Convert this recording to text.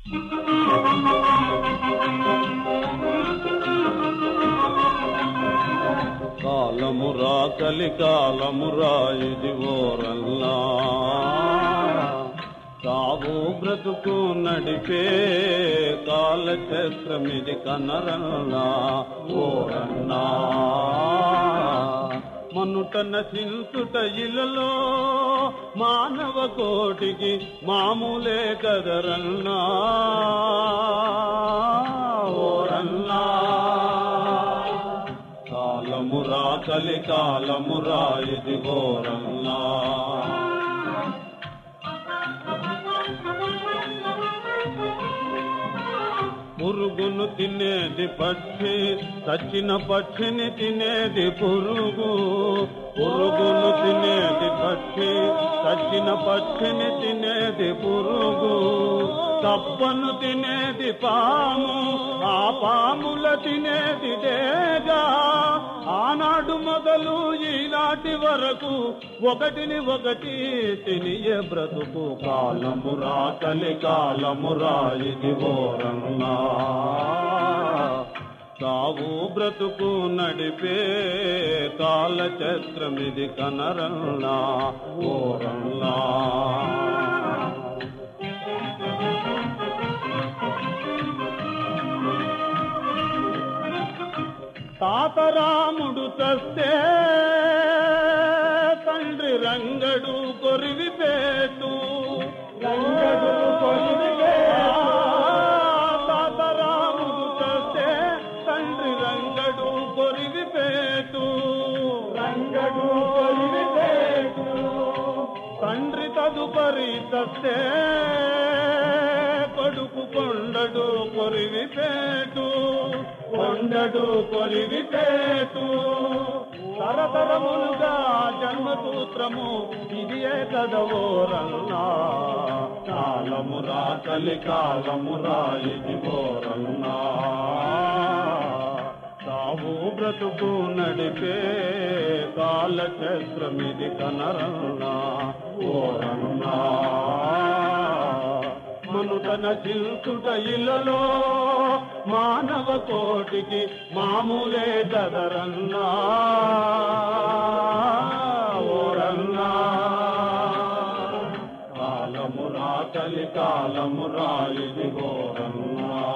కాలమురా కలికాలమురా ఇది ఓరల్లా సాగు బ్రతుకు నడిపే కాలచక్రమిది కనరల్లా ఓరన్నా మనుట నశించుట ఇలలో మానవ కోటికి మామూలే కదరన్నా ఓరన్నా కాలమురా కలి కాలమురా ఇది ఘోరంలా పురుగును తినేది పక్షి చచ్చిన పక్షిని తినేది పురుగు పురుగును తినేది పక్షి చచ్చిన పక్షిని తినేది పురుగు కప్పను తినేది పాము ఆ పాముల తినేది డేగా ఆనాడు మొదలు ఈనాటి వరకు ఒకటిని ఒకటి తినియే బ్రతుకు కాలమురా కలి కాలమురా ఇది ఘోరంగా సావు బ్రతుకు నడిపే కాలచక్రమిది కనరన్నా ఘోరంగా తాతరాముడు చస్తే తండ్రి రంగడు కొరివి పేటు రంగడు కొరివి తాతరాముడు చస్తే తండ్రి రంగడు కొరివి పేటు రంగడు కొరివి పేటు తండ్రి తదుపరి చస్తే కొడుకు కొండడు కొరివి పేటు కొండడు కొరివి పేటు తరతరములుగా జన్మసూత్రము ఇది ఏ కదవోరన్నా కాలమురా కలి కాలమురా ఇది ఘోరన్నా సావు బ్రతుకు నడిపే కాలచక్రమిది కనరన్నా ఓరన్నా మనుట నశించుట ఇలలో మానవ కోటికి మామూలే కదరన్నా ఓరన్నా కాలమురా కలి కాలమురా ఇది ఘోరన్నా